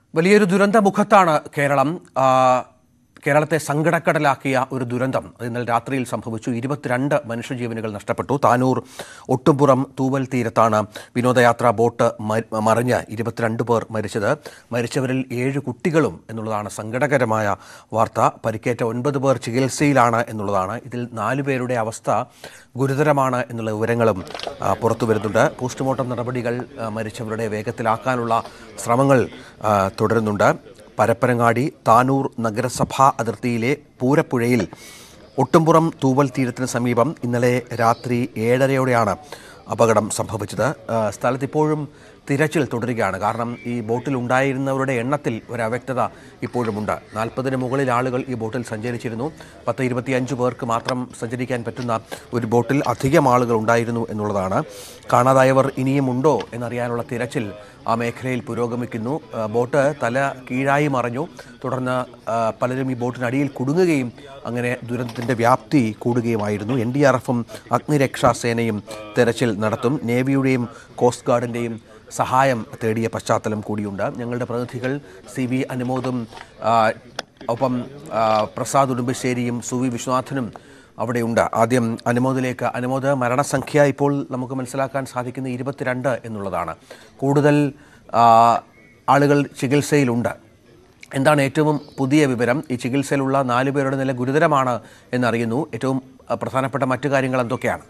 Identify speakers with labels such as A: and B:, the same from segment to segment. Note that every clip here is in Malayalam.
A: വലിയൊരു ദുരന്തമുഖത്താണ് കേരളം ആ, കേരളത്തെ സങ്കടക്കടലാക്കിയ ഒരു ദുരന്തം അത് ഇന്നലെ രാത്രിയിൽ സംഭവിച്ചു ഇരുപത്തിരണ്ട് മനുഷ്യജീവനുകൾ നഷ്ടപ്പെട്ടു താനൂർ ഒട്ടുംപുറം തൂവൽ തീരത്താണ് വിനോദയാത്രാ ബോട്ട് മ- മറിഞ്ഞ് ഇരുപത്തിരണ്ട് പേർ മരിച്ചത് മരിച്ചവരിൽ ഏഴ് കുട്ടികളും എന്നുള്ളതാണ് സങ്കടകരമായ വാർത്ത പരിക്കേറ്റ ഒൻപത് പേർ ചികിത്സയിലാണ് എന്നുള്ളതാണ് ഇതിൽ നാലു പേരുടെ അവസ്ഥ ഗുരുതരമാണ് എന്നുള്ള വിവരങ്ങളും ആ, പുറത്തു വരുന്നുണ്ട് പോസ്റ്റ്മോർട്ടം നടപടികൾ ആ, മരിച്ചവരുടെ വേഗത്തിലാക്കാനുള്ള ശ്രമങ്ങൾ ആ, തുടരുന്നുണ്ട് പരപ്പനങ്ങാടി താനൂർ നഗരസഭാ അതിർത്തിയിലെ പൂരപ്പുഴയിൽ ഒട്ടുംപുറം തൂവൽ തീരത്തിന് സമീപം ഇന്നലെ രാത്രി ഏഴരയോടെയാണ് അപകടം സംഭവിച്ചത് ആ, സ്ഥലത്ത് ഇപ്പോഴും തിരച്ചിൽ തുടരുകയാണ് കാരണം ഈ ബോട്ടിൽ ഉണ്ടായിരുന്നവരുടെ എണ്ണത്തിൽ ഒരു അവ്യക്തത ഇപ്പോഴുമുണ്ട് നാൽപ്പതിന് മുകളിൽ ആളുകൾ ഈ ബോട്ടിൽ സഞ്ചരിച്ചിരുന്നു പത്ത് ഇരുപത്തിയഞ്ച് പേർക്ക് മാത്രം സഞ്ചരിക്കാൻ പറ്റുന്ന ഒരു ബോട്ടിൽ അധികം ആളുകൾ ഉണ്ടായിരുന്നു എന്നുള്ളതാണ് കാണാതായവർ ഇനിയും ഉണ്ടോ എന്നറിയാനുള്ള തിരച്ചിൽ ആ മേഖലയിൽ പുരോഗമിക്കുന്നു ആ, ബോട്ട് തല കീഴായി മറഞ്ഞു തുടർന്ന് ആ, പലരും ഈ ബോട്ടിനടിയിൽ കുടുങ്ങുകയും അങ്ങനെ ദുരന്തത്തിൻ്റെ വ്യാപ്തി കൂടുകയുമായിരുന്നു എൻ ഡി ആർ എഫും അഗ്നിരക്ഷാ സേനയും തെരച്ചിൽ നടത്തും നേവിയുടെയും കോസ്റ്റ് ഗാർഡിൻ്റെയും സഹായം തേടിയ പശ്ചാത്തലം കൂടിയുണ്ട് ഞങ്ങളുടെ പ്രതിനിധികൾ സി വി അനുമോദും ആ, ഒപ്പം ആ, പ്രസാദ് ഉടുമ്പശ്ശേരിയും സുവി വിശ്വനാഥനും അവിടെയുണ്ട് ആദ്യം അനുമോദിലേക്ക് അനുമോദ് മരണസംഖ്യ ഇപ്പോൾ നമുക്ക് മനസ്സിലാക്കാൻ സാധിക്കുന്ന ഇരുപത്തിരണ്ട് എന്നുള്ളതാണ് കൂടുതൽ ആ, ആളുകൾ ചികിത്സയിലുണ്ട് എന്താണ് ഏറ്റവും പുതിയ വിവരം ഈ ചികിത്സയിലുള്ള നാലു പേരുടെ നില ഗുരുതരമാണ് എന്നറിയുന്നു ഏറ്റവും ആ, പ്രധാനപ്പെട്ട മറ്റു കാര്യങ്ങൾ എന്തൊക്കെയാണ്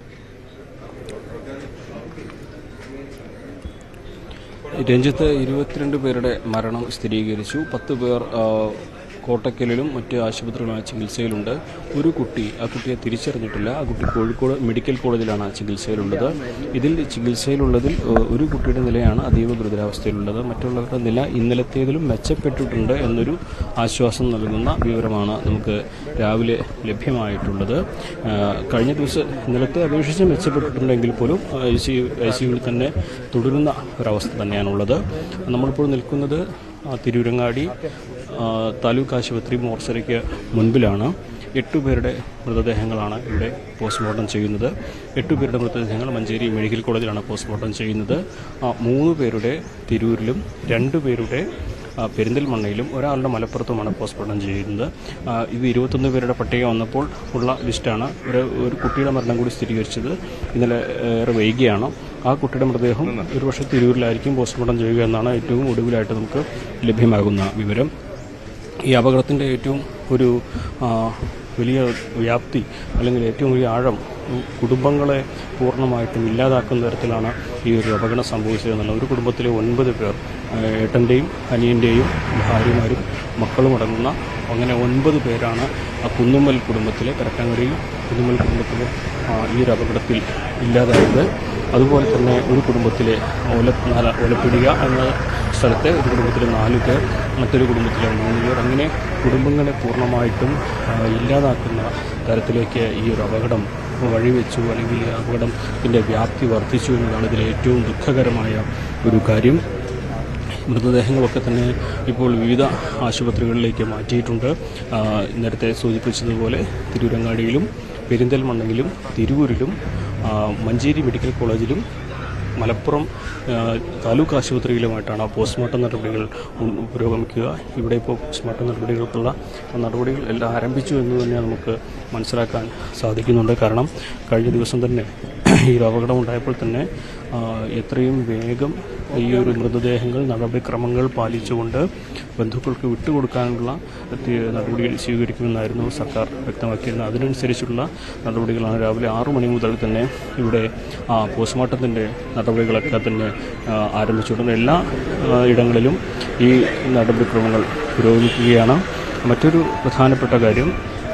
B: രഞ്ജിത്ത് ഇരുപത്തിരണ്ട് പേരുടെ മരണം സ്ഥിരീകരിച്ചു പത്ത് പേർ ആ, കോട്ടക്കലിലും മറ്റ് ആശുപത്രികളുമായി ചികിത്സയിലുണ്ട് ഒരു കുട്ടി ആ കുട്ടിയെ തിരിച്ചറിഞ്ഞിട്ടില്ല ആ കുട്ടി കോഴിക്കോട് മെഡിക്കൽ കോളേജിലാണ് ചികിത്സയിലുള്ളത് ഇതിൽ ചികിത്സയിലുള്ളതിൽ ആ, ഒരു കുട്ടിയുടെ നിലയാണ് അതീവ ഗുരുതരാവസ്ഥയിലുള്ളത് മറ്റുള്ളവരുടെ നില ഇന്നലത്തേതിലും മെച്ചപ്പെട്ടിട്ടുണ്ട് എന്നൊരു ആശ്വാസം നൽകുന്ന വിവരമാണ് നമുക്ക് രാവിലെ ലഭ്യമായിട്ടുള്ളത് ആ, കഴിഞ്ഞ ദിവസം ഇന്നലത്തെ അപേക്ഷിച്ച് മെച്ചപ്പെട്ടിട്ടുണ്ടെങ്കിൽ പോലും ഐ സി ഐ സിയുവിൽ തന്നെ തുടരുന്ന ഒരവസ്ഥ തന്നെയാണുള്ളത് നമ്മളിപ്പോൾ നിൽക്കുന്നത് ആ, തിരൂരങ്ങാടി ആ, താലൂക്ക് ആശുപത്രി മോർച്ചറിക്ക് മുൻപിലാണ് എട്ടുപേരുടെ മൃതദേഹങ്ങളാണ് ഇവിടെ പോസ്റ്റ്മോർട്ടം ചെയ്യുന്നത് എട്ടുപേരുടെ മൃതദേഹങ്ങൾ മഞ്ചേരി മെഡിക്കൽ കോളേജിലാണ് പോസ്റ്റ്മോർട്ടം ചെയ്യുന്നത് ആ, മൂന്ന് പേരുടെ തിരൂരിലും രണ്ട് പേരുടെ ആ, പെരിന്തൽമണ്ണയിലും ഒരാളുടെ മലപ്പുറത്തുമാണ് പോസ്റ്റ്മോർട്ടം ചെയ്യുന്നത് ആ, ഇത് ഇരുപത്തൊന്ന് പേരുടെ പട്ടിക വന്നപ്പോൾ ഉള്ള ലിസ്റ്റാണ് ഒരു ഒരു കുട്ടിയുടെ മരണം കൂടി സ്ഥിരീകരിച്ചത് ഇന്നലെ ഏറെ വൈകിയാണ് ആ കുട്ടിയുടെ മൃതദേഹം ഒരുപക്ഷെ തിരൂരിലായിരിക്കും പോസ്റ്റ്മോർട്ടം ചെയ്യുക എന്നാണ് ഏറ്റവും ഒടുവിലായിട്ട് നമുക്ക് ലഭ്യമാകുന്ന വിവരം ഈ അപകടത്തിൻ്റെ ഏറ്റവും ഒരു ആ, വലിയ വ്യാപ്തി അല്ലെങ്കിൽ ഏറ്റവും വലിയ ആഴം ഉം, കുടുംബങ്ങളെ പൂർണ്ണമായിട്ടും ഇല്ലാതാക്കുന്ന തരത്തിലാണ് ഈ ഒരു അപകടം സംഭവിച്ചത് എന്നുള്ള ഒരു കുടുംബത്തിലെ ഒൻപത് പേർ ആ, ഏട്ടൻ്റെയും അനിയൻ്റെയും ഭാര്യമാരും മക്കളും അടങ്ങുന്ന അങ്ങനെ ഒൻപത് പേരാണ് ആ കുന്നുമ്മൽ കുടുംബത്തിലെ കരക്കങ്ങടിയിൽ കുന്നുമ്മൽ കുടുംബത്തിലെ ആ, ഈ ഒരു അപകടത്തിൽ ഇല്ലാതായത് അതുപോലെ തന്നെ ഒരു കുടുംബത്തിലെ ഒല നാല ഒലപ്പിടിക എന്ന സ്ഥലത്തെ ഒരു കുടുംബത്തിലെ നാല് പേർ മറ്റൊരു കുടുംബത്തിലെ മൂന്ന് പേർ അങ്ങനെ കുടുംബങ്ങളെ പൂർണ്ണമായിട്ടും ആ, ഇല്ലാതാക്കുന്ന തരത്തിലേക്ക് ഈ ഒരു അപകടം വഴിവെച്ചു അല്ലെങ്കിൽ ഈ അപകടത്തിൻ്റെ വ്യാപ്തി വർദ്ധിച്ചു എന്നതാണ് ഇതിലെ ഏറ്റവും ദുഃഖകരമായ ഒരു കാര്യം മൃതദേഹങ്ങളൊക്കെ തന്നെ ഇപ്പോൾ വിവിധ ആശുപത്രികളിലേക്ക് മാറ്റിയിട്ടുണ്ട് ആ, നേരത്തെ സൂചിപ്പിച്ചതുപോലെ തിരൂരങ്ങാടിയിലും പെരിന്തൽമണ്ണയിലും തിരൂരിലും ആ, മഞ്ചേരി മെഡിക്കൽ കോളേജിലും മലപ്പുറം ആ, താലൂക്ക് ആശുപത്രിയിലുമായിട്ടാണ് ആ പോസ്റ്റ്മോർട്ടം നടപടികൾ ഉം പുരോഗമിക്കുക ഇവിടെ ഇപ്പോൾ പോസ്റ്റ്മോർട്ടം നടപടികൾക്കുള്ള നടപടികൾ എല്ലാം ആരംഭിച്ചു എന്ന് തന്നെ നമുക്ക് മനസ്സിലാക്കാൻ സാധിക്കുന്നുണ്ട് കാരണം കഴിഞ്ഞ ദിവസം തന്നെ ഈ ഒരു അപകടം ഉണ്ടായപ്പോൾ തന്നെ ആ, എത്രയും വേഗം ഈ ഒരു മൃതദേഹങ്ങൾ നടപടിക്രമങ്ങൾ പാലിച്ചുകൊണ്ട് ബന്ധുക്കൾക്ക് വിട്ടുകൊടുക്കാനുള്ള തി- നടപടികൾ സ്വീകരിക്കുമെന്നായിരുന്നു സർക്കാർ വ്യക്തമാക്കിയിരുന്നത് അതിനനുസരിച്ചുള്ള നടപടികളാണ് രാവിലെ ആറു മണി മുതൽ തന്നെ ഇവിടെ ആ, പോസ്റ്റ്മോർട്ടത്തിൻ്റെ നടപടികളൊക്കെ തന്നെ ആ, ആരംഭിച്ചിട്ടുണ്ട് എല്ലാ ആ, ഇടങ്ങളിലും ഈ നടപടിക്രമങ്ങൾ പുരോഗമിക്കുകയാണ് മറ്റൊരു പ്രധാനപ്പെട്ട കാര്യം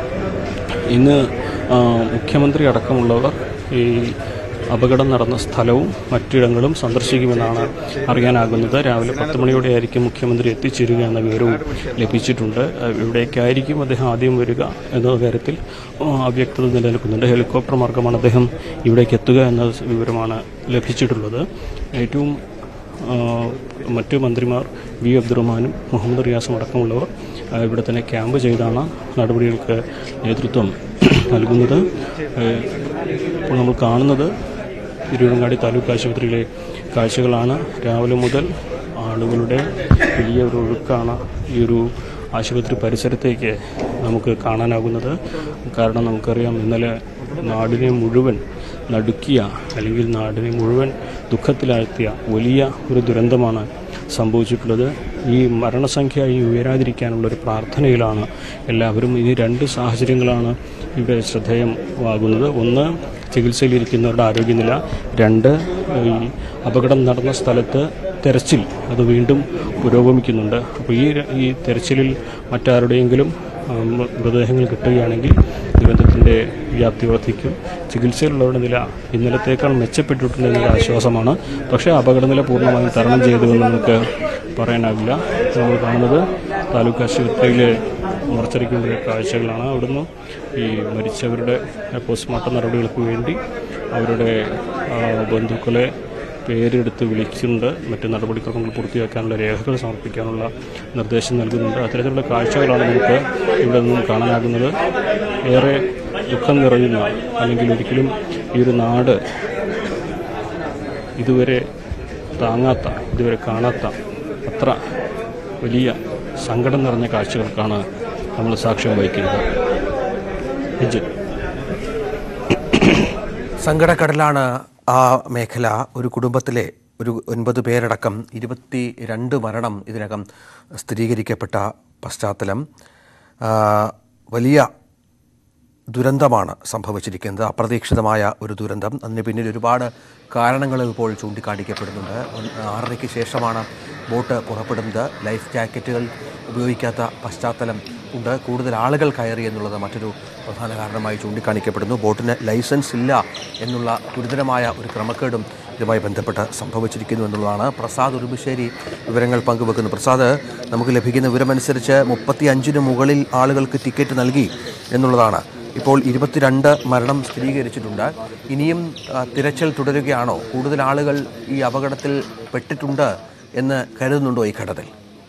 B: ഇന്ന് ആ, മുഖ്യമന്ത്രി അടക്കമുള്ളവർ ഈ അപകടം നടന്ന സ്ഥലവും മറ്റിടങ്ങളും സന്ദർശിക്കുമെന്നാണ് അറിയാനാകുന്നത് രാവിലെ പത്ത് മണിയോടെയായിരിക്കും മുഖ്യമന്ത്രി എത്തിച്ചേരുക എന്ന വിവരവും ലഭിച്ചിട്ടുണ്ട് ആ, ഇവിടേക്കായിരിക്കും അദ്ദേഹം ആദ്യം വരിക എന്ന കാര്യത്തിൽ ആ, അവ്യക്തത നിലനിൽക്കുന്നുണ്ട് ഹെലികോപ്റ്റർ മാർഗമാണ് അദ്ദേഹം ഇവിടേക്ക് എത്തുക എന്ന വിവരമാണ് ലഭിച്ചിട്ടുള്ളത് ഏറ്റവും ആ, മറ്റു മന്ത്രിമാർ വി അബ്ദുറഹ്മാനും മുഹമ്മദ് റിയാസും അടക്കമുള്ളവർ ആ, ഇവിടെ തന്നെ ക്യാമ്പ് ചെയ്താണ് നടപടികൾക്ക് നേതൃത്വം നൽകുന്നത് ഏ, ഇപ്പോൾ നമ്മൾ കാണുന്നത് തിരുവനങ്ങാടി താലൂക്ക് ആശുപത്രിയിലെ കാഴ്ചകളാണ് രാവിലെ മുതൽ ആളുകളുടെ വലിയ ഒരു ഒഴുക്കാണ് ഈ ഒരു ആശുപത്രി പരിസരത്തേക്ക് നമുക്ക് കാണാനാകുന്നത് കാരണം നമുക്കറിയാം ഇന്നലെ നാടിനെ മുഴുവൻ നടുക്കിയ അല്ലെങ്കിൽ നാടിനെ മുഴുവൻ ദുഃഖത്തിലാഴ്ത്തിയ വലിയ ഒരു ദുരന്തമാണ് സംഭവിച്ചിട്ടുള്ളത് ഈ മരണസംഖ്യ ഈ ഉയരാതിരിക്കാനുള്ള ഒരു പ്രാർത്ഥനയിലാണ് എല്ലാവരും ഈ രണ്ട് സാഹചര്യങ്ങളാണ് ഇവിടെ ശ്രദ്ധേയമാകുന്നത് ഒന്ന് ചികിത്സയിലിരിക്കുന്നവരുടെ ആരോഗ്യനില രണ്ട് ഈ അപകടം നടന്ന സ്ഥലത്ത് തെരച്ചിൽ അത് വീണ്ടും പുരോഗമിക്കുന്നുണ്ട് അപ്പോൾ ഈ ഈ തെരച്ചിലിൽ മറ്റാരുടെയെങ്കിലും ആ, മൃ- മൃതദേഹങ്ങൾ കിട്ടുകയാണെങ്കിൽ ദുരന്തത്തിൻ്റെ വ്യാപ്തി വർദ്ധിക്കും ചികിത്സയിലുള്ളവരുടെ നില ഇന്നലത്തേക്കാൾ മെച്ചപ്പെട്ടിട്ടുണ്ടെന്നൊരു ആശ്വാസമാണ് പക്ഷേ അപകടനില പൂർണ്ണമായും തരണം ചെയ്തുവെന്ന് നമുക്ക് പറയാനാകില്ല നമ്മൾ കാണുന്നത് താലൂക്ക് ആശുപത്രിയിലെ മറച്ചരിക്കുന്ന കാഴ്ചകളാണ് അവിടുന്ന് ഈ മരിച്ചവരുടെ പോസ്റ്റ്മോർട്ടം നടപടികൾക്ക് വേണ്ടി അവരുടെ ആ, ബന്ധുക്കളെ പേരെടുത്ത് വിളിക്കുന്നുണ്ട് മറ്റ് നടപടിക്രമങ്ങൾ പൂർത്തിയാക്കാനുള്ള രേഖകൾ സമർപ്പിക്കാനുള്ള നിർദ്ദേശം നൽകുന്നുണ്ട് അത്തരത്തിലുള്ള കാഴ്ചകളാണ് നമുക്ക് ഇവിടെ നിന്നും കാണാനാകുന്നത് ഏറെ ദുഃഖം നിറയുന്ന അല്ലെങ്കിൽ ഒരിക്കലും ഈ ഒരു നാട് ഇതുവരെ താങ്ങാത്ത ഇതുവരെ കാണാത്ത അത്ര വലിയ സങ്കടം നിറഞ്ഞ കാഴ്ചകൾക്കാണ് നമ്മൾ സാക്ഷ്യം വഹിക്കുന്നത് രഞ്ജിത്ത്
A: സങ്കടക്കടലാണ് ആ മേഖല ഒരു കുടുംബത്തിലെ ഒരു ഒൻപത് പേരടക്കം ഇരുപത്തി രണ്ട് മരണം ഇതിനകം സ്ഥിരീകരിക്കപ്പെട്ട പശ്ചാത്തലം ആ, വലിയ ദുരന്തമാണ് സംഭവിച്ചിരിക്കുന്നത് അപ്രതീക്ഷിതമായ ഒരു ദുരന്തം അതിന് പിന്നിൽ ഒരുപാട് കാരണങ്ങൾ ഇപ്പോൾ ചൂണ്ടിക്കാണിക്കപ്പെടുന്നുണ്ട് ഒന്ന് ആറരയ്ക്ക് ശേഷമാണ് ബോട്ട് പുറപ്പെടുന്നത് ലൈഫ് ജാക്കറ്റുകൾ ഉപയോഗിക്കാത്ത പശ്ചാത്തലം ഉണ്ട് കൂടുതൽ ആളുകൾ കയറി എന്നുള്ളത് മറ്റൊരു പ്രധാന കാരണമായി ചൂണ്ടിക്കാണിക്കപ്പെടുന്നു ബോട്ടിന് ലൈസൻസ് ഇല്ല എന്നുള്ള ഗുരുതരമായ ഒരു ക്രമക്കേടും ഇതുമായി ബന്ധപ്പെട്ട് സംഭവിച്ചിരിക്കുന്നു എന്നുള്ളതാണ് പ്രസാദ് ഉറുമ്പശ്ശേരി വിവരങ്ങൾ പങ്കുവെക്കുന്നു പ്രസാദ് നമുക്ക് ലഭിക്കുന്ന വിവരമനുസരിച്ച് മുപ്പത്തി അഞ്ചിന് മുകളിൽ ആളുകൾക്ക് ടിക്കറ്റ് നൽകി എന്നുള്ളതാണ് ഇപ്പോൾ ഇരുപത്തിരണ്ട് മരണം സ്ഥിരീകരിച്ചിട്ടുണ്ട് ഇനിയും ആ, തിരച്ചിൽ തുടരുകയാണോ കൂടുതൽ ആളുകൾ ഈ അപകടത്തിൽ പെട്ടിട്ടുണ്ട് എന്ന് കരുതുന്നുണ്ടോ ഈ ഘട്ടത്തിൽ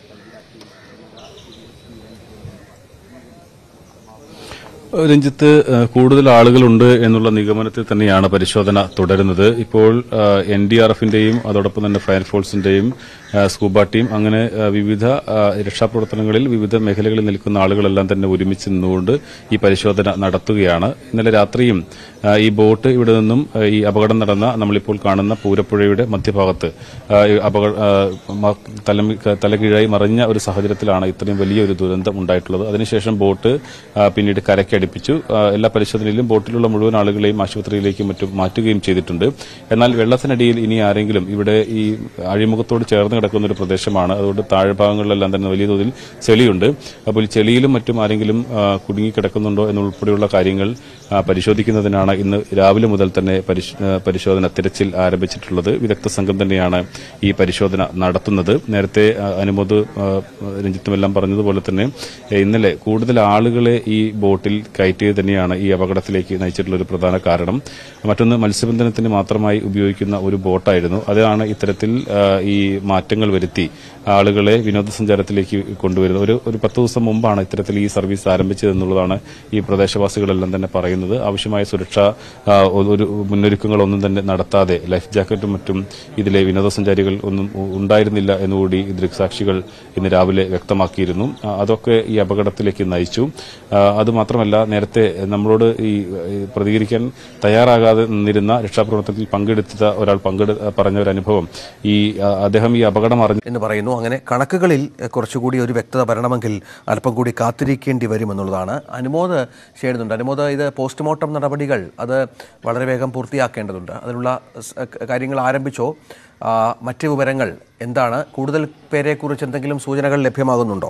C: രഞ്ജിത്ത് ഏഹ്, കൂടുതൽ ആളുകളുണ്ട് എന്നുള്ള നിഗമനത്തിൽ തന്നെയാണ് പരിശോധന തുടരുന്നത് ഇപ്പോൾ എൻ ഡി ആർ എഫിന്റെയും അതോടൊപ്പം തന്നെ ഫയർഫോഴ്സിന്റെയും ഏഹ്, സ്കൂബ ടീം അങ്ങനെ ഏഹ്, വിവിധ ഏഹ്, രക്ഷാപ്രവർത്തനങ്ങളിൽ വിവിധ മേഖലകളിൽ നിൽക്കുന്ന ആളുകളെല്ലാം തന്നെ ഒരുമിച്ച് നിന്നുകൊണ്ട് ഈ പരിശോധന നടത്തുകയാണ് ഇന്നലെ രാത്രിയും ഏഹ്, ഈ ബോട്ട് ഇവിടെ നിന്നും ഏഹ്, ഈ അപകടം നടന്ന നമ്മളിപ്പോൾ കാണുന്ന പൂരപ്പുഴയുടെ മധ്യഭാഗത്ത് ഏഹ്, ഈ അപകട ഏഹ്, മ- തലമി- തലകീഴായി മറിഞ്ഞ ഒരു സാഹചര്യത്തിലാണ് ഇത്രയും വലിയൊരു ദുരന്തം ഉണ്ടായിട്ടുള്ളത് അതിനുശേഷം ബോട്ട് ആ, പിന്നീട് കരയ്ക്കടിപ്പിച്ചു ആ, എല്ലാ പരിശോധനയിലും ബോട്ടിലുള്ള മുഴുവൻ ആളുകളെയും ആശുപത്രിയിലേക്കും മറ്റും മാറ്റുകയും ചെയ്തിട്ടുണ്ട് എന്നാൽ വെള്ളത്തിനടിയിൽ ഇനി ആരെങ്കിലും ഇവിടെ ഈ അഴിമുഖത്തോട് ചേർന്ന് കിടക്കുന്ന ഒരു പ്രദേശമാണ് അതുകൊണ്ട് താഴ്ഭാഗങ്ങളിലെല്ലാം തന്നെ വലിയ തോതിൽ ചെളിയുണ്ട് അപ്പോൾ ഈ ചെളിയിലും മറ്റും ആരെങ്കിലും ആ, കുടുങ്ങിക്കിടക്കുന്നുണ്ടോ എന്നുൾപ്പെടെയുള്ള കാര്യങ്ങൾ ആ, പരിശോധിക്കുന്നതിനാണ് ഇന്ന് രാവിലെ മുതൽ തന്നെ പരിശ്- ആ, പരിശോധന തിരച്ചിൽ ആരംഭിച്ചിട്ടുള്ളത് വിദഗ്ധ സംഘം തന്നെയാണ് ഈ പരിശോധന നടത്തുന്നത് നേരത്തെ ആ, അനുമോദ് ആ, രഞ്ജിത്തുമെല്ലാം പറഞ്ഞതുപോലെ തന്നെ ഏ, ഇന്നലെ കൂടുതൽ ആളുകളെ ഈ ബോട്ടിൽ കയറ്റിയത് തന്നെയാണ് ഈ അപകടത്തിലേക്ക് നയിച്ചിട്ടുള്ള ഒരു പ്രധാന കാരണം മറ്റൊന്ന് മത്സ്യബന്ധനത്തിന് മാത്രമായി ഉപയോഗിക്കുന്ന ഒരു ബോട്ടായിരുന്നു അതാണ് ഇത്തരത്തിൽ ആ, ഈ മാറ്റങ്ങൾ വരുത്തി ആളുകളെ വിനോദസഞ്ചാരത്തിലേക്ക് കൊണ്ടുവരുന്നത് ഒരു ഒരു പത്ത് ദിവസം മുമ്പാണ് ഇത്തരത്തിൽ ഈ സർവീസ് ആരംഭിച്ചതെന്നുള്ളതാണ് ഈ പ്രദേശവാസികളെല്ലാം തന്നെ പറയുന്നത് ആവശ്യമായ സുരക്ഷ ആ, ഒരു മുന്നൊരുക്കങ്ങളൊന്നും തന്നെ നടത്താതെ ലൈഫ് ജാക്കറ്റും മറ്റും ഇതിലെ വിനോദസഞ്ചാരികൾ ഒന്നും ഉ- ഉണ്ടായിരുന്നില്ല എന്നുകൂടി ഈ ദൃക്സാക്ഷികൾ ഇന്ന് രാവിലെ വ്യക്തമാക്കിയിരുന്നു ആ, അതൊക്കെ ഈ അപകടത്തിലേക്ക് നയിച്ചു ആ, അതുമാത്രമല്ല നേരത്തെ നമ്മളോട് ഈ ഈ പ്രതികരിക്കാൻ തയ്യാറാകാതെ നിന്നിരുന്ന രക്ഷാപ്രവർത്തനത്തിൽ പങ്കെടുത്ത ഒരാൾ പങ്കെടു പറഞ്ഞ ഒരു അനുഭവം ഈ ആ, അദ്ദേഹം ഈ അപകടം അറിഞ്ഞ
A: എന്ന് പറയുന്നു അങ്ങനെ കണക്കുകളിൽ എഹ്, കുറച്ചുകൂടി ഒരു വ്യക്തത വരണമെങ്കിൽ അല്പം കൂടി കാത്തിരിക്കേണ്ടി വരുമെന്നുള്ളതാണ് അനുമോദ് ചെയ്യുന്നുണ്ട് അനുമോദ് ഇത് പോസ്റ്റ്മോർട്ടം നടപടികൾ അത് വളരെ വേഗം പൂർത്തിയാക്കേണ്ടതുണ്ട് അതിനുള്ള സ്- ക- കാര്യങ്ങൾ ആരംഭിച്ചോ ആ, മറ്റ് വിവരങ്ങൾ എന്താണ് കൂടുതൽ പേരെക്കുറിച്ച് എന്തെങ്കിലും സൂചനകൾ ലഭ്യമാകുന്നുണ്ടോ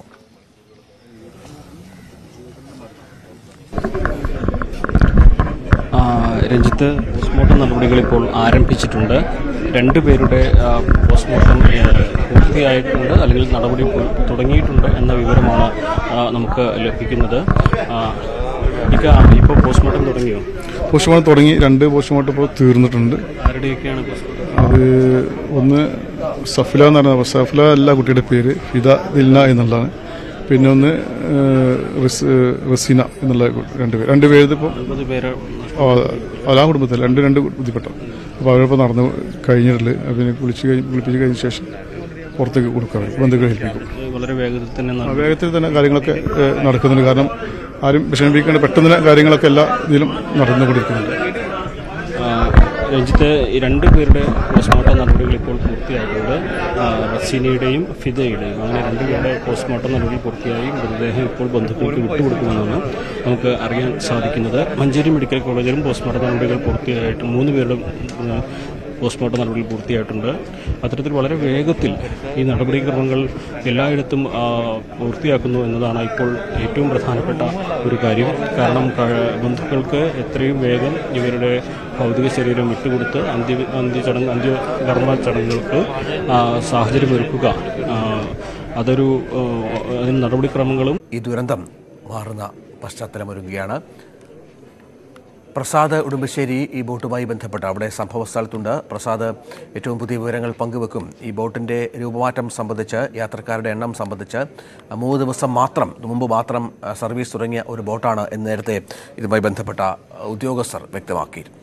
B: ആ, രഞ്ജിത്ത് പോസ്റ്റ്മോർട്ടം നടപടികൾ ഇപ്പോൾ ആരംഭിച്ചിട്ടുണ്ട് രണ്ടുപേരുടെ ആ, പോസ്റ്റ്മോർട്ടം ആ, പൂർത്തിയായിട്ടുണ്ട് അല്ലെങ്കിൽ നടപടി പു- തുടങ്ങിയിട്ടുണ്ട് എന്ന വിവരമാണ് ആ, നമുക്ക് ലഭിക്കുന്നത് ആ, ഇക്ക ഇപ്പോൾ പോസ്റ്റ്മോർട്ടം തുടങ്ങിയോ
D: പോസ്റ്റ്മോർട്ടം തുടങ്ങി രണ്ട് പോസ്റ്റ്മോർട്ടം ഇപ്പോൾ തീർന്നിട്ടുണ്ട്
B: ആരുടെയൊക്കെയാണ് പോസ്റ്റ്മോർട്ടം
D: അത് ഒന്ന് സഫില എന്ന് പറഞ്ഞ സഫില അല്ല കുട്ടിയുടെ പേര് ഫിദ ദിൽന എന്നുള്ളതാണ് പിന്നെ ഒന്ന് ഏഹ്, റിസ്- റസീന എന്നുള്ള കു- രണ്ട് പേര് രണ്ട് പേര് ഇപ്പോൾ
B: ഒമ്പത് പേര്
D: അലാ കുടുംബത്തിൽ രണ്ട് രണ്ട് ബുദ്ധിപ്പെട്ട അപ്പോൾ അവരിപ്പോൾ നടന്ന് കഴിഞ്ഞിട്ടുള്ളത് പിന്നെ കുളിച്ച് കഴിഞ്ഞ് കുളിപ്പിച്ച് കഴിഞ്ഞ ശേഷം പുറത്തേക്ക് കൊടുക്കുക ബന്ധുക്കളെ ഏൽപ്പിക്കും
B: ഇത് വളരെ വേഗത്തിൽ തന്നെ
D: ആ
B: നട-
D: വേഗത്തിൽ തന്നെ കാര്യങ്ങളൊക്കെ ഏഹ്, നടക്കുന്നുണ്ട് കാരണം ആരും വിഷമിപ്പിക്കേണ്ട പെട്ടെന്ന് തന്നെ കാര്യങ്ങളൊക്കെ എല്ലാ ഇതിലും നടന്നുകൊണ്ടിരിക്കുന്നുണ്ട്
B: ആ, രഞ്ജിത്ത് ഈ രണ്ട് പേരുടെ പോസ്റ്റ്മോർട്ടം നടപടികൾ ഇപ്പോൾ പൂർത്തിയായിട്ടുണ്ട് ആ, റസീനയുടെയും ഫിദയുടെയും അങ്ങനെ രണ്ട് പേരുടെ പോസ്റ്റ്മോർട്ടം നടപടി പൂർത്തിയായി മൃതദേഹം ഇപ്പോൾ ബന്ധുക്കൾക്ക് വിട്ടുകൊടുക്കുമെന്നാണ് നമുക്ക് അറിയാൻ സാധിക്കുന്നത് മഞ്ചേരി മെഡിക്കൽ കോളേജിലും പോസ്റ്റ്മോർട്ടം നടപടികൾ പൂർത്തിയായിട്ട് മൂന്ന് പേരുടെ ഉം, പോസ്റ്റ്മോർട്ടം നടപടികൾ പൂർത്തിയായിട്ടുണ്ട് അത്തരത്തിൽ വളരെ വേഗത്തിൽ ഈ നടപടിക്രമങ്ങൾ എല്ലായിടത്തും ആ, പൂർത്തിയാക്കുന്നു എന്നതാണ് ഇപ്പോൾ ഏറ്റവും പ്രധാനപ്പെട്ട ഒരു കാര്യം കാരണം ക- ബന്ധുക്കൾക്ക് എത്രയും വേഗം ഇവരുടെ ഭൗതിക ശരീരം വിട്ടുകൊടുത്ത് അന്ത്യ അന്ത്യചടങ്ങ് അന്ത്യകർമ്മ ചടങ്ങുകൾക്ക് ആ, സാഹചര്യമൊരുക്കുക ആ, അതൊരു ആ, അതിന് നടപടിക്രമങ്ങളും
A: ഈ ദുരന്തം മാറുന്ന പശ്ചാത്തലമൊരുങ്ങുകയാണ് പ്രസാദ് ഉടുമ്പശ്ശേരി ഈ ബോട്ടുമായി ബന്ധപ്പെട്ട് അവിടെ സംഭവ സ്ഥലത്തുണ്ട് പ്രസാദ് ഏറ്റവും പുതിയ വിവരങ്ങൾ പങ്കുവെക്കും ഈ ബോട്ടിന്റെ രൂപമാറ്റം സംബന്ധിച്ച് യാത്രക്കാരുടെ എണ്ണം സംബന്ധിച്ച് മൂന്ന് ദിവസം മാത്രം മുമ്പ് മാത്രം ആ, സർവീസ് തുടങ്ങിയ ഒരു ബോട്ടാണ് എന്ന് നേരത്തെ ഇതുമായി ബന്ധപ്പെട്ട ഉദ്യോഗസ്ഥർ വ്യക്തമാക്കിയിരുന്നു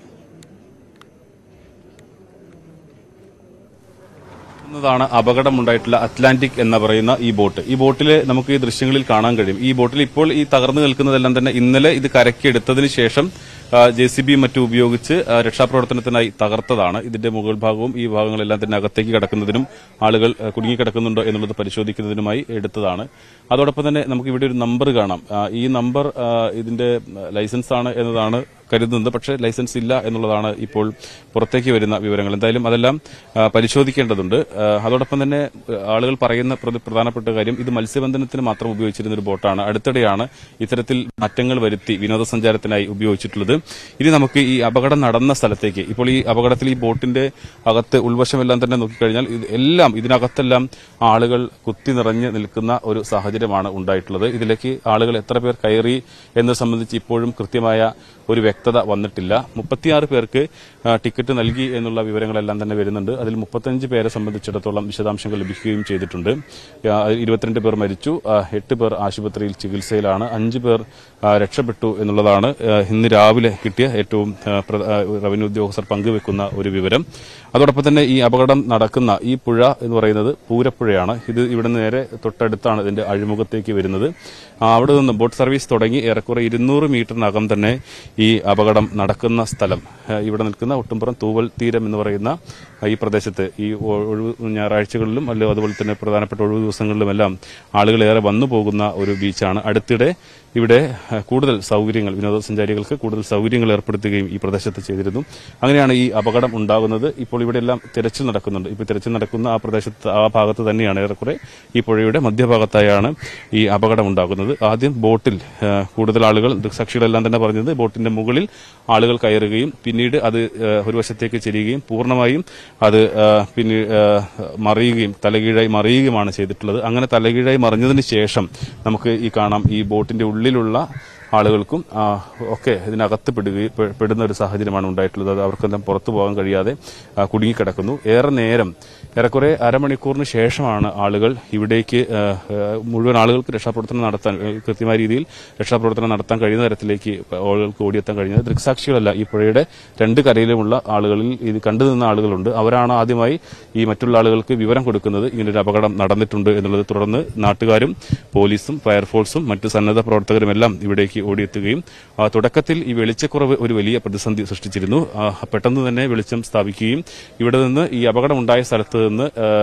C: ാണ് അപകടമുണ്ടായിട്ടുള്ള അറ്റ്ലാന്റിക് എന്ന് പറയുന്ന ഈ ബോട്ട് ഈ ബോട്ടിൽ നമുക്ക് ഈ ദൃശ്യങ്ങളിൽ കാണാൻ കഴിയും ഈ ബോട്ടിൽ ഇപ്പോൾ ഈ തകർന്നു നിൽക്കുന്നതെല്ലാം തന്നെ ഇന്നലെ ഇത് കരക്കെടുത്തതിന് ശേഷം ജെ സി ബി മറ്റും ഉപയോഗിച്ച് ആ, രക്ഷാപ്രവർത്തനത്തിനായി തകർത്തതാണ് ഇതിന്റെ മുകൾ ഭാഗവും ഈ ഭാഗങ്ങളെല്ലാം തന്നെ അകത്തേക്ക് കിടക്കുന്നതിനും ആളുകൾ ആ, കുടുങ്ങിക്കിടക്കുന്നുണ്ടോ എന്നുള്ളത് പരിശോധിക്കുന്നതിനുമായി എടുത്തതാണ് അതോടൊപ്പം തന്നെ നമുക്ക് ഇവിടെ ഒരു നമ്പർ കാണാം ആ, ഈ നമ്പർ ആ, ഇതിന്റെ ലൈസൻസ് ആണ് എന്നതാണ് കരുതുന്നത് പക്ഷേ ലൈസൻസ് ഇല്ല എന്നുള്ളതാണ് ഇപ്പോൾ പുറത്തേക്ക് വരുന്ന വിവരങ്ങൾ എന്തായാലും അതെല്ലാം ആ, പരിശോധിക്കേണ്ടതുണ്ട് ആ, അതോടൊപ്പം തന്നെ ആ, ആളുകൾ പറയുന്ന പ്രധ- പ്രധാനപ്പെട്ട കാര്യം ഇത് മത്സ്യബന്ധനത്തിന് മാത്രം ഉപയോഗിച്ചിരുന്ന ഒരു ബോട്ടാണ് അടുത്തിടെയാണ് ഇത്തരത്തിൽ മാറ്റങ്ങൾ വരുത്തി വിനോദസഞ്ചാരത്തിനായി ഉപയോഗിച്ചിട്ടുള്ളത് ഇനി നമുക്ക് ഈ അപകടം നടന്ന സ്ഥലത്തേക്ക് ഇപ്പോൾ ഈ അപകടത്തിൽ ഈ ബോട്ടിന്റെ അകത്ത് ഉൾവശമെല്ലാം തന്നെ നോക്കിക്കഴിഞ്ഞാൽ ഇത് എല്ലാം ഇതിനകത്തെല്ലാം ആളുകൾ കുത്തി നിറഞ്ഞ് നിൽക്കുന്ന ഒരു സാഹചര്യമാണ് ഉണ്ടായിട്ടുള്ളത് ഇതിലേക്ക് ആളുകൾ എത്ര പേർ കയറി എന്നത് സംബന്ധിച്ച് ഇപ്പോഴും കൃത്യമായ ഒരു വ്യക്തത വന്നിട്ടില്ല മുപ്പത്തിയാറ് പേർക്ക് ആ, ടിക്കറ്റ് നൽകി എന്നുള്ള വിവരങ്ങളെല്ലാം തന്നെ വരുന്നുണ്ട് അതിൽ മുപ്പത്തഞ്ച് പേരെ സംബന്ധിച്ചിടത്തോളം വിശദാംശങ്ങൾ ലഭിക്കുകയും ചെയ്തിട്ടുണ്ട് ആ, അതിൽ ഇരുപത്തിരണ്ട് പേർ മരിച്ചു ആ, എട്ട് പേർ ആശുപത്രിയിൽ ചികിത്സയിലാണ് അഞ്ച് പേർ ആ, രക്ഷപ്പെട്ടു എന്നുള്ളതാണ് ആ, ഇന്ന് രാവിലെ കിട്ടിയ ഏറ്റവും ആ, പ്ര- ആ, റവന്യൂ ഉദ്യോഗസ്ഥർ പങ്കുവെക്കുന്ന ഒരു വിവരം അതോടൊപ്പം തന്നെ ഈ അപകടം നടക്കുന്ന ഈ പുഴ എന്ന് പറയുന്നത് പൂരപ്പുഴയാണ് ഇത് ഇവിടെ നിന്ന് നേരെ തൊട്ടടുത്താണ് ഇതിന്റെ അഴിമുഖത്തേക്ക് വരുന്നത് ആ, അവിടെ നിന്ന് ബോട്ട് സർവീസ് തുടങ്ങി ഏറെക്കുറെ ഇരുന്നൂറ് മീറ്ററിനകം തന്നെ ഈ അപകടം നടക്കുന്ന സ്ഥലം ആ, ഇവിടെ നിൽക്കുന്ന ഒട്ടുംപുറം തൂവൽ തീരം എന്ന് പറയുന്ന ആ, ഈ പ്രദേശത്ത് ഈ ഒ- ഒഴിവ് ഞായറാഴ്ചകളിലും അല്ലെ അതുപോലെ തന്നെ പ്രധാനപ്പെട്ട ഒഴിവ് ദിവസങ്ങളിലുമെല്ലാം ആളുകൾ ഏറെ വന്നു പോകുന്ന ഒരു ബീച്ചാണ് അടുത്തിടെ ഇവിടെ ആ, കൂടുതൽ സൗകര്യങ്ങൾ വിനോദസഞ്ചാരികൾക്ക് കൂടുതൽ സൗകര്യങ്ങൾ ഏർപ്പെടുത്തുകയും ഈ പ്രദേശത്ത് ചെയ്തിരുന്നു അങ്ങനെയാണ് ഈ അപകടം ഉണ്ടാകുന്നത് ഇപ്പോൾ ഇവിടെയെല്ലാം തിരച്ചിൽ നടക്കുന്നുണ്ട് ഇപ്പോൾ തിരച്ചിൽ നടക്കുന്ന ആ പ്രദേശത്ത് ആ ഭാഗത്ത് തന്നെയാണ് ഏറെക്കുറെ ഈ പുഴയുടെ മധ്യഭാഗത്തായാണ് ഈ അപകടം ഉണ്ടാകുന്നത് ആദ്യം ബോട്ടിൽ ആ, കൂടുതൽ ആളുകൾ ദൃക്സാക്ഷികളെല്ലാം തന്നെ പറഞ്ഞത് ബോട്ടിന്റെ മുകളിൽ ആളുകൾ കയറുകയും പിന്നീട് അത് ആ, ഒരു വശത്തേക്ക് ചെരിയുകയും പൂർണ്ണമായും അത് ആ, പിന്നെ ആ, മറിയുകയും തലകീഴായി മറിയുകയുമാണ് ചെയ്തിട്ടുള്ളത് അങ്ങനെ തലകീഴായി മറിഞ്ഞതിന് ശേഷം നമുക്ക് ഈ കാണാം ഈ ബോട്ടിന്റെ ഉള്ളിലുള്ള ആളുകൾക്കും ആ, ഒക്കെ ഇതിനകത്ത് പെടുകയും പെ- പെടുന്ന ഒരു സാഹചര്യമാണ് ഉണ്ടായിട്ടുള്ളത് അത് അവർക്കെല്ലാം പുറത്തു പോകാൻ കഴിയാതെ ആ, കുടുങ്ങിക്കിടക്കുന്നു ഏറെ നേരം ഏറെക്കുറെ അരമണിക്കൂറിന് ശേഷമാണ് ആളുകൾ ഇവിടേക്ക് ആ, ആ, മുഴുവൻ ആളുകൾക്ക് രക്ഷാപ്രവർത്തനം നടത്താൻ ആ, കൃത്യമായ രീതിയിൽ രക്ഷാപ്രവർത്തനം നടത്താൻ കഴിയുന്ന തരത്തിലേക്ക് ആളുകൾക്ക് ഓടിയെത്താൻ കഴിഞ്ഞത് ദൃക്സാക്ഷികളല്ല ഈ പുഴയുടെ രണ്ട് കരയിലുമുള്ള ആളുകളിൽ ഇത് കണ്ടു നിന്ന ആളുകളുണ്ട് അവരാണ് ആദ്യമായി ഈ മറ്റുള്ള ആളുകൾക്ക് വിവരം കൊടുക്കുന്നത് ഇങ്ങനൊരു അപകടം നടന്നിട്ടുണ്ട് എന്നുള്ളത് തുടർന്ന് നാട്ടുകാരും പോലീസും ഫയർഫോഴ്സും മറ്റ് സന്നദ്ധ പ്രവർത്തകരുമെല്ലാം ഇവിടേക്ക് ഓടിയെത്തുകയും ആ, തുടക്കത്തിൽ ഈ വെളിച്ചക്കുറവ് ഒരു വലിയ പ്രതിസന്ധി സൃഷ്ടിച്ചിരുന്നു ആ, പെട്ടെന്ന് തന്നെ വെളിച്ചം സ്ഥാപിക്കുകയും ഇവിടെ നിന്ന് ഈ അപകടമുണ്ടായ സ്ഥലത്ത് നിന്ന് ആ,